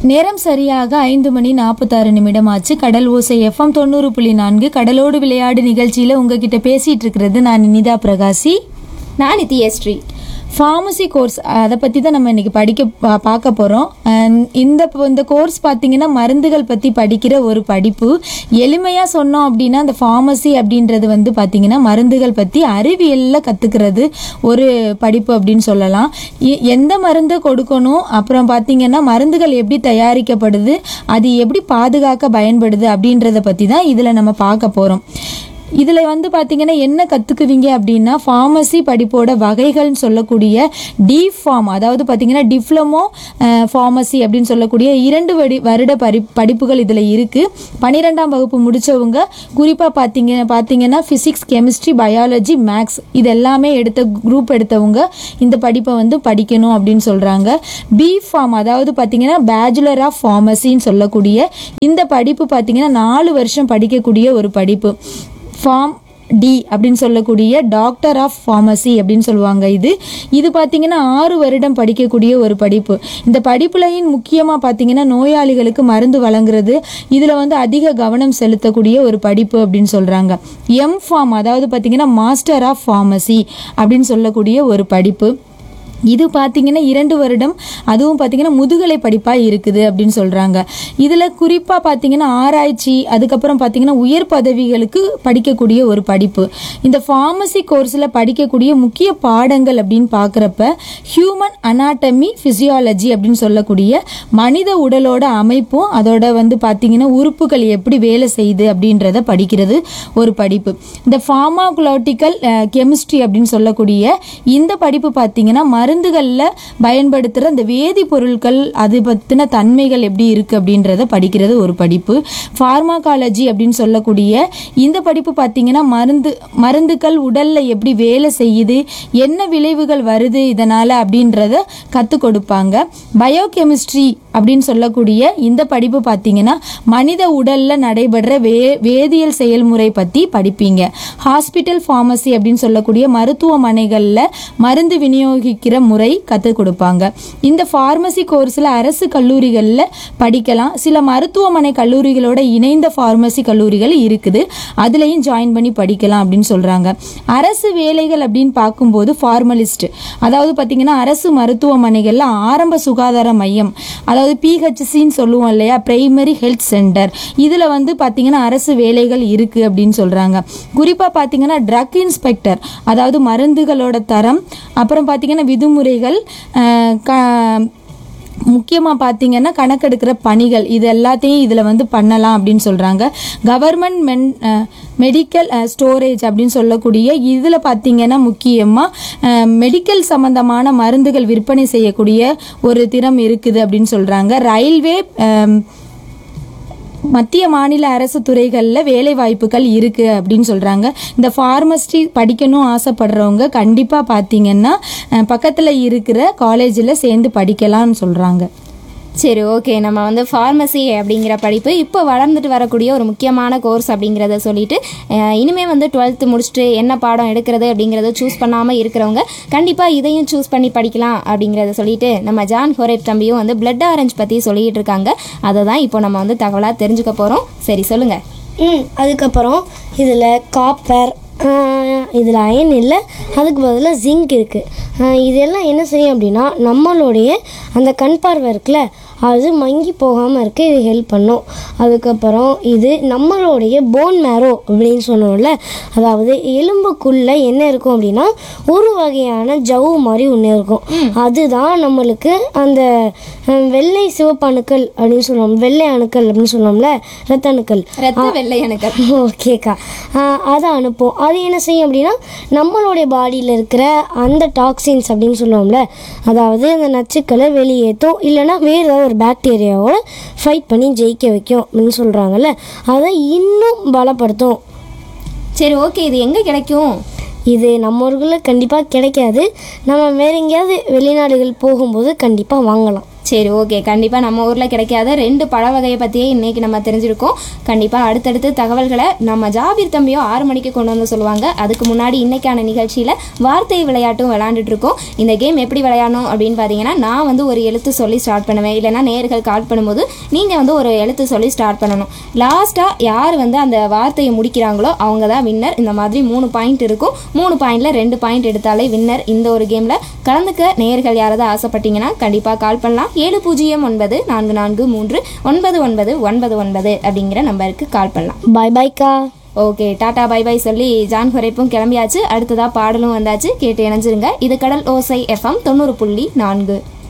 நேரம் சரியாக ஐந்து மணி நாற்பத்தாறு நிமிடம் ஆச்சு கடல் ஓசை எஃப்எம் தொண்ணூறு புள்ளி நான்கு கடலோடு விளையாடு நிகழ்ச்சியில் உங்ககிட்ட பேசிட்டு இருக்கிறது நான் நினிதா பிரகாசி நான் நித்யஸ்ரீ ஃபார்மசி கோர்ஸ் அதை பற்றி தான் நம்ம இன்னைக்கு படிக்க பா- பார்க்க போகிறோம் இந்த இந்த கோர்ஸ் பார்த்தீங்கன்னா மருந்துகள் பற்றி படிக்கிற ஒரு படிப்பு எளிமையாக சொன்னோம் அப்படின்னா அந்த ஃபார்மசி அப்படின்றது வந்து பார்த்தீங்கன்னா மருந்துகள் பற்றி அறிவியலில் கற்றுக்கிறது ஒரு படிப்பு அப்படின்னு சொல்லலாம் எ- எந்த மருந்து கொடுக்கணும் அப்புறம் பார்த்தீங்கன்னா மருந்துகள் எப்படி தயாரிக்கப்படுது அது எப்படி பாதுகாக்க பயன்படுது அப்படின்றத பற்றி தான் இதில் நம்ம பார்க்க போகிறோம் இதில் வந்து பார்த்தீங்கன்னா என்ன கற்றுக்குவீங்க அப்படின்னா ஃபார்மசி படிப்போட வகைகள்னு சொல்லக்கூடிய டி ஃபார்ம் அதாவது பார்த்தீங்கன்னா டிப்ளமோ ஃபார்மசி அப்படின்னு சொல்லக்கூடிய இரண்டு வடி வருட பரி படிப்புகள் இதில் இருக்குது பன்னிரெண்டாம் வகுப்பு முடித்தவங்க குறிப்பாக பார்த்தீங்க பார்த்தீங்கன்னா ஃபிசிக்ஸ் கெமிஸ்ட்ரி பயாலஜி மேக்ஸ் இது எல்லாமே எடுத்த குரூப் எடுத்தவங்க இந்த படிப்பை வந்து படிக்கணும் அப்படின்னு சொல்கிறாங்க பி ஃபார்ம் அதாவது பார்த்தீங்கன்னா பேச்சுலர் ஆஃப் ஃபார்மசின்னு சொல்லக்கூடிய இந்த படிப்பு பார்த்தீங்கன்னா நாலு வருஷம் படிக்கக்கூடிய ஒரு படிப்பு ஃபார்ம் டி அப்படின்னு சொல்லக்கூடிய டாக்டர் ஆஃப் ஃபார்மசி அப்படின்னு சொல்லுவாங்க இது இது பார்த்தீங்கன்னா ஆறு வருடம் படிக்கக்கூடிய ஒரு படிப்பு இந்த படிப்புலையும் முக்கியமாக பார்த்தீங்கன்னா நோயாளிகளுக்கு மருந்து வழங்குறது இதில் வந்து அதிக கவனம் செலுத்தக்கூடிய ஒரு படிப்பு அப்படின்னு சொல்கிறாங்க எம் ஃபார்ம் அதாவது பார்த்தீங்கன்னா மாஸ்டர் ஆஃப் ஃபார்மசி அப்படின்னு சொல்லக்கூடிய ஒரு படிப்பு இது பார்த்தீங்கன்னா இரண்டு வருடம் அதுவும் பார்த்தீங்கன்னா முதுகலை படிப்பாக இருக்குது அப்படின்னு சொல்கிறாங்க இதில் குறிப்பாக பார்த்தீங்கன்னா ஆராய்ச்சி அதுக்கப்புறம் பார்த்தீங்கன்னா உயர் பதவிகளுக்கு படிக்கக்கூடிய ஒரு படிப்பு இந்த ஃபார்மசி கோர்ஸில் படிக்கக்கூடிய முக்கிய பாடங்கள் அப்படின்னு பார்க்குறப்ப ஹியூமன் அனாட்டமி ஃபிசியாலஜி அப்படின்னு சொல்லக்கூடிய மனித உடலோட அமைப்பும் அதோட வந்து பார்த்தீங்கன்னா உறுப்புகள் எப்படி வேலை செய்யுது அப்படின்றத படிக்கிறது ஒரு படிப்பு இந்த ஃபார்மாகுலாட்டிக்கல் கெமிஸ்ட்ரி அப்படின்னு சொல்லக்கூடிய இந்த படிப்பு பார்த்தீங்கன்னா மருந்துகளில் பயன்படுத்துகிற அந்த வேதிப்பொருட்கள் அது பற்றின தன்மைகள் எப்படி இருக்குது அப்படின்றத படிக்கிறது ஒரு படிப்பு ஃபார்மாகாலஜி அப்படின்னு சொல்லக்கூடிய இந்த படிப்பு பார்த்தீங்கன்னா மருந்து மருந்துகள் உடலில் எப்படி வேலை செய்யுது என்ன விளைவுகள் வருது இதனால் அப்படின்றத கற்றுக் கொடுப்பாங்க பயோகெமிஸ்ட்ரி அப்படின்னு சொல்லக்கூடிய இந்த படிப்பு பார்த்தீங்கன்னா மனித உடலில் நடைபெற வே வேதியியல் செயல்முறை பற்றி படிப்பீங்க ஹாஸ்பிட்டல் ஃபார்மசி அப்படின்னு சொல்லக்கூடிய மருத்துவமனைகளில் மருந்து விநியோகிக்கிற முறை கற்றுக் கொடுப்பாங்க இந்த ஃபார்மசி கோர்ஸில் அரசு கல்லூரிகளில் படிக்கலாம் சில மருத்துவமனை கல்லூரிகளோட இணைந்த ஃபார்மசி கல்லூரிகள் இருக்குது அதுலேயும் ஜாயின் பண்ணி படிக்கலாம் அப்படின்னு சொல்கிறாங்க அரசு வேலைகள் அப்படின்னு பார்க்கும்போது ஃபார்மலிஸ்ட் அதாவது பார்த்தீங்கன்னா அரசு மருத்துவமனைகளில் ஆரம்ப சுகாதார மையம் அதாவது பிஹெச்சின்னு சொல்லுவோம் இல்லையா பிரைமரி ஹெல்த் சென்டர் இதில் வந்து பார்த்தீங்கன்னா அரசு வேலைகள் இருக்குது அப்படின்னு சொல்கிறாங்க குறிப்பாக பார்த்தீங்கன்னா ட்ரக் இன்ஸ்பெக்டர் அதாவது மருந்துகளோட தரம் அப்புறம் பார்த்தீங்கன்னா விதிமுறைகள் அஹ், க முக்கியமாக பார்த்தீங்கன்னா கணக்கெடுக்கிற பணிகள் இது எல்லாத்தையும் இதில் வந்து பண்ணலாம் அப்படின்னு சொல்கிறாங்க கவர்மெண்ட் மென் மெடிக்கல் ஸ்டோரேஜ் அப்படின்னு சொல்லக்கூடிய இதில் பார்த்தீங்கன்னா முக்கியமாக மெடிக்கல் சம்பந்தமான மருந்துகள் விற்பனை செய்யக்கூடிய ஒரு திறம் இருக்குது அப்படின்னு சொல்கிறாங்க ரயில்வே அஹ், மத்திய மாநில அரசு துறைகளில் வேலை வாய்ப்புகள் இருக்குது அப்படின்னு சொல்கிறாங்க இந்த ஃபார்மசி படிக்கணும் ஆசைப்படுறவங்க கண்டிப்பாக பார்த்தீங்கன்னா பக்கத்தில் இருக்கிற காலேஜில் சேர்ந்து படிக்கலாம்னு சொல்கிறாங்க சரி ஓகே நம்ம வந்து ஃபார்மசி அப்படிங்கிற படிப்பு இப்போ வளர்ந்துட்டு வரக்கூடிய ஒரு முக்கியமான கோர்ஸ் அப்படிங்கிறத சொல்லிட்டு அஹ், இனிமே வந்து டுவெல்த்து முடிச்சுட்டு என்ன பாடம் எடுக்கிறது அப்படிங்கிறத சூஸ் பண்ணாமல் இருக்கிறவங்க கண்டிப்பாக இதையும் சூஸ் பண்ணி படிக்கலாம் அப்படிங்கிறத சொல்லிட்டு நம்ம ஜான் ஹோரேப் தம்பியும் வந்து பிளட் ஆரஞ்ச் பற்றி சொல்லிட்டு இருக்காங்க அதை தான் இப்போ நம்ம வந்து தகவலாக தெரிஞ்சுக்க போகிறோம் சரி சொல்லுங்கள் ம் அதுக்கப்புறம் இதில் காப்பர் இதில் அயன் இல்லை அதுக்கு பதிலாக ஜிங்க் இருக்குது இதெல்லாம் என்ன செய்யும் அப்படின்னா நம்மளுடைய அந்த கண் பார்வை இருக்குல்ல அது மங்கி போகாமல் இருக்க இது ஹெல்ப் பண்ணும் அதுக்கப்புறம் இது நம்மளுடைய போன் மேரோ அப்படின்னு சொன்னோம்ல அதாவது எலும்புக்குள்ளே என்ன இருக்கும் அப்படின்னா ஒரு வகையான ஜவ்வு மாதிரி ஒன்று இருக்கும் அதுதான் நம்மளுக்கு அந்த அஹ், வெள்ளை சிவப்பு அணுக்கள் அப்படின்னு சொல்லுவோம் வெள்ளை அணுக்கள் அப்படின்னு சொல்லுவோம்ல ரத்த அணுக்கள் ரத்த வெள்ளை அணுக்கள் ஓகேக்கா அதை அனுப்பும் அது என்ன செய்யும் அப்படின்னா நம்மளுடைய பாடியில் இருக்கிற அந்த டாக்ஸின்ஸ் அப்படின்னு சொல்லுவோம்ல அதாவது அந்த நச்சுக்களை வெளியேற்றும் இல்லைன்னா வேறு ஏதாவது ஒரு பாக்டீரியாவோட ஃபைட் பண்ணி ஜெயிக்க வைக்கும் அப்படின்னு சொல்கிறாங்கல்ல அதை இன்னும் பலப்படுத்தும் சரி ஓகே இது எங்கே கிடைக்கும் இது நம்ம ஊர்களில் கண்டிப்பாக கிடைக்காது நம்ம வேற எங்கேயாவது வெளிநாடுகள் போகும்போது கண்டிப்பாக வாங்கலாம் சரி ஓகே கண்டிப்பாக நம்ம ஊரில் கிடைக்காத ரெண்டு பழ வகையை பற்றியே இன்றைக்கி நம்ம தெரிஞ்சிருக்கோம் கண்டிப்பாக அடுத்தடுத்து தகவல்களை நம்ம ஜாபீர் தம்பியோ ஆறு மணிக்கு கொண்டு வந்து சொல்லுவாங்க அதுக்கு முன்னாடி இன்னைக்கான நிகழ்ச்சியில் வார்த்தை விளையாட்டும் விளையாண்டுட்டு இருக்கோம் இந்த கேம் எப்படி விளையாடணும் அப்படின்னு பார்த்தீங்கன்னா நான் வந்து ஒரு எழுத்து சொல்லி ஸ்டார்ட் பண்ணுவேன் இல்லைனா நேர்கள் கால் பண்ணும்போது நீங்கள் வந்து ஒரு எழுத்து சொல்லி ஸ்டார்ட் பண்ணணும் லாஸ்ட்டாக யார் வந்து அந்த வார்த்தையை முடிக்கிறாங்களோ அவங்க தான் வின்னர் இந்த மாதிரி மூணு பாயிண்ட் இருக்கும் மூணு பாயிண்டில் ரெண்டு பாயிண்ட் எடுத்தாலே வின்னர் இந்த ஒரு கேமில் கலந்துக்க நேர்கள் யாராவது ஆசைப்பட்டீங்கன்னா கண்டிப்பாக கால் பண்ணலாம் ஏழு பூஜ்ஜியம் ஒன்பது நான்கு நான்கு மூன்று ஒன்பது ஒன்பது ஒன்பது ஒன்பது அப்படிங்கிற நம்பருக்கு கால் பண்ணலாம் பாய் பாய்க்கா ஓகே டாடா பை பை சொல்லி ஜான் குறைப்பும் கிளம்பியாச்சு அடுத்ததாக பாடலும் வந்தாச்சு கேட்டு இணைஞ்சிருங்க இது கடல் ஓசை எஃப்எம் தொண்ணூறு புள்ளி நான்கு